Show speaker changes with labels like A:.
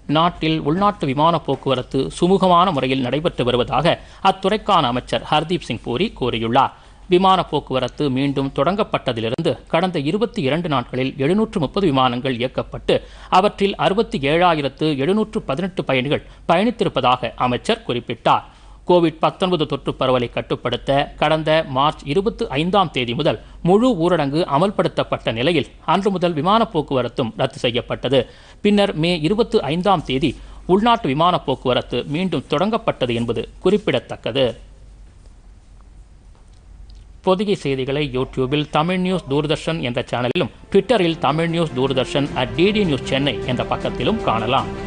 A: நாட்டில் உள்நாட்டு விமான போக்குவரத்து சுமூகமான முறையில் நடைபெற்று வருவதாக அத்துறைக்கான அமைச்சர் ஹர்தீப் சிங் பூரி கூறியுள்ளார் விமான போக்குவரத்து மீண்டும் தொடங்கப்பட்டதிலிருந்து கடந்த இருபத்தி இரண்டு நாட்களில் எழுநூற்று முப்பது விமானங்கள் இயக்கப்பட்டு அவற்றில் அறுபத்தி ஏழாயிரத்து எழுநூற்று பதினெட்டு பயணிகள் பயணித்திருப்பதாக அமைச்சர் குறிப்பிட்டார் கோவிட் 19 தொற்று பரவலை கட்டுப்படுத்த கடந்த மார்ச் இருபத்தி ஐந்தாம் தேதி முதல் முழு ஊரடங்கு அமல்படுத்தப்பட்ட நிலையில் அன்று முதல் விமான போக்குவரத்தும் ரத்து செய்யப்பட்டது பின்னர் மே இருபத்தி ஐந்தாம் தேதி உள்நாட்டு விமான போக்குவரத்து மீண்டும் தொடங்கப்பட்டது என்பது குறிப்பிடத்தக்கது பொதிகை செய்திகளை யூடியூபில் தமிழ் நியூஸ் தூர்தர்ஷன் என்ற சேனலிலும் ட்விட்டரில் Tamil news Doordarshan at DD news Chennai என்ற பக்கத்திலும் காணலாம்